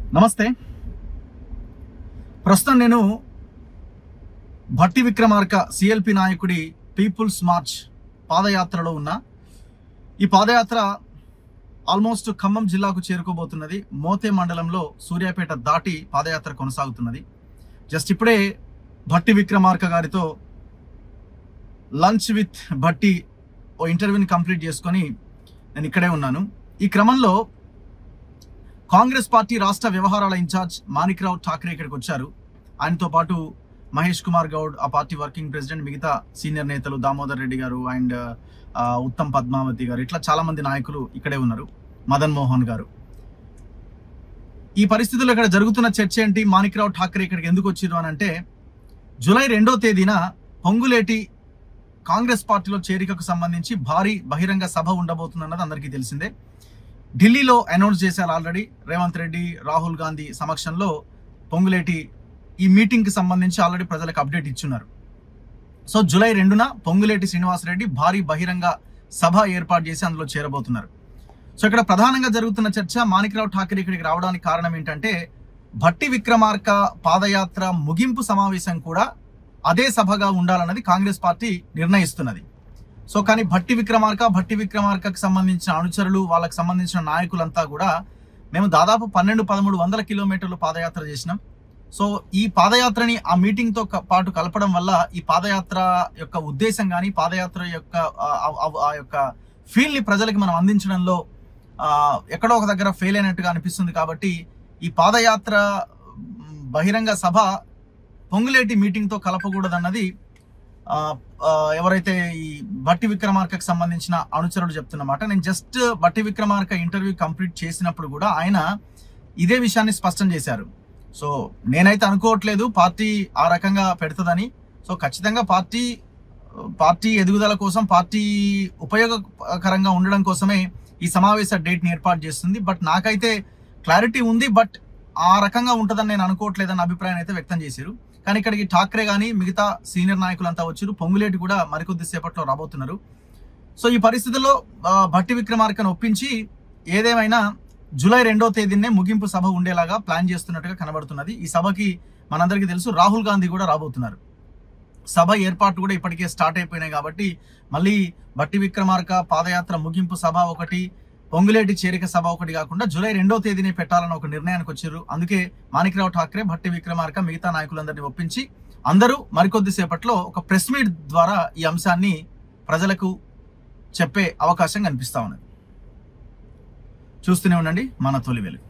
నమస్తే ప్రస్తుతం నేను భట్టి విక్రమార్క సిఎల్పి నాయకుడి పీపుల్స్ మార్చ్ పాదయాత్రలో ఉన్నా ఈ పాదయాత్ర ఆల్మోస్ట్ ఖమ్మం జిల్లాకు చేరుకోబోతున్నది మోతే మండలంలో సూర్యాపేట దాటి పాదయాత్ర కొనసాగుతున్నది జస్ట్ ఇప్పుడే భట్టి విక్రమార్క గారితో లంచ్ విత్ భట్టి ఓ ఇంటర్వ్యూని కంప్లీట్ చేసుకొని నేను ఇక్కడే ఉన్నాను ఈ క్రమంలో కాంగ్రెస్ పార్టీ రాష్ట్ర వ్యవహారాల ఇన్ఛార్జ్ మాణిక్రావు ఠాక్రే ఇక్కడికి వచ్చారు ఆయనతో పాటు మహేష్ కుమార్ గౌడ్ ఆ పార్టీ వర్కింగ్ ప్రెసిడెంట్ మిగతా సీనియర్ నేతలు దామోదర్ రెడ్డి గారు అండ్ ఆ, ఉత్తమ్ పద్మావతి గారు ఇట్లా చాలా మంది నాయకులు ఇక్కడే ఉన్నారు మదన్ మోహన్ గారు ఈ పరిస్థితుల్లో ఇక్కడ జరుగుతున్న చర్చ ఏంటి మాణిక్రావు ఠాక్రే ఇక్కడికి ఎందుకు వచ్చిరు అని అంటే జూలై రెండో తేదీన పొంగులేటి కాంగ్రెస్ పార్టీలో చేరికకు సంబంధించి భారీ బహిరంగ సభ ఉండబోతుందన్నది అందరికీ తెలిసిందే ఢిల్లీలో అనౌన్స్ చేశారు ఆల్రెడీ రేవంత్ రెడ్డి రాహుల్ గాంధీ సమక్షంలో పొంగులేటి ఈ మీటింగ్ కి సంబంధించి ఆల్రెడీ ప్రజలకు అప్డేట్ ఇచ్చున్నారు సో జూలై రెండున పొంగులేటి శ్రీనివాసరెడ్డి భారీ బహిరంగ సభ ఏర్పాటు చేసి అందులో చేరబోతున్నారు సో ఇక్కడ ప్రధానంగా జరుగుతున్న చర్చ మాణిక్రావు ఠాకరే ఇక్కడికి రావడానికి కారణం ఏంటంటే భట్టి విక్రమార్క పాదయాత్ర ముగింపు సమావేశం కూడా అదే సభగా ఉండాలన్నది కాంగ్రెస్ పార్టీ నిర్ణయిస్తున్నది సో కానీ భట్టి విక్రమార్క భట్టి విక్రమార్కకు సంబంధించిన అనుచరులు వాళ్ళకి సంబంధించిన నాయకులంతా కూడా మేము దాదాపు పన్నెండు పదమూడు వందల కిలోమీటర్లు పాదయాత్ర చేసినాం సో ఈ పాదయాత్రని ఆ మీటింగ్ తో క- పాటు కలపడం వల్ల ఈ పాదయాత్ర యొక్క ఉద్దేశం కానీ పాదయాత్ర యొక్క ఆ- ఆ- ఆ యొక్క ఫీల్ ని ప్రజలకు మనం అందించడంలో ఆ, ఎక్కడో ఒక దగ్గర ఫెయిల్ అయినట్టుగా అనిపిస్తుంది కాబట్టి ఈ పాదయాత్ర మ్, బహిరంగ సభ పొంగులేటి మీటింగ్ తో కలపకూడదన్నది ఆ, ఆ, ఎవరైతే ఈ బట్టి విక్రమార్కకు సంబంధించిన అనుచరులు చెప్తున్నమాట నేను జస్ట్ బట్టి విక్రమార్క ఇంటర్వ్యూ కంప్లీట్ చేసినప్పుడు కూడా ఆయన ఇదే విషయాన్ని స్పష్టం చేశారు సో నేనైతే అనుకోవట్లేదు పార్టీ ఆ రకంగా పెడుతుందని సో ఖచ్చితంగా పార్టీ పార్టీ ఎదుగుదల కోసం పార్టీ ఉపయోగకరంగా ఉండడం కోసమే ఈ సమావేశ డేట్ ని ఏర్పాటు చేస్తుంది బట్ నాకైతే క్లారిటీ ఉంది బట్ ఆ రకంగా ఉంటుందని నేను అనుకోవట్లేదన్న అభిప్రాయం అయితే వ్యక్తం చేశారు కానీ ఇక్కడికి ఠాక్రే కానీ మిగతా సీనియర్ నాయకులంతా వచ్చారు పొంగులేటి కూడా మరికొద్ది సేపట్లో రాబోతున్నారు సో ఈ పరిస్థితుల్లో ఆ, భట్టి విక్రమార్కను ఒప్పించి ఏదేమైనా జూలై రెండో తేదీనే ముగింపు సభ ఉండేలాగా ప్లాన్ చేస్తున్నట్టుగా కనబడుతున్నది ఈ సభకి మనందరికీ తెలుసు రాహుల్ గాంధీ కూడా రాబోతున్నారు సభ ఏర్పాటు కూడా ఇప్పటికే స్టార్ట్ అయిపోయినాయి కాబట్టి మళ్ళీ బట్టి విక్రమార్క పాదయాత్ర ముగింపు సభ ఒకటి పొంగులేటి చేరిక సభ ఒకటి కాకుండా జూలై రెండో తేదీనే పెట్టాలని ఒక నిర్ణయానికి వచ్చారు అందుకే మాణిక్రావు ఠాక్రే భట్టి విక్రమార్క మిగతా నాయకులందరినీ ఒప్పించి అందరూ మరికొద్ది సేపట్లో ఒక ప్రెస్ మీట్ ద్వారా ఈ అంశాన్ని ప్రజలకు చెప్పే అవకాశం కనిపిస్తా ఉన్నది చూస్తూనే ఉండండి మన తొలి వెలుగు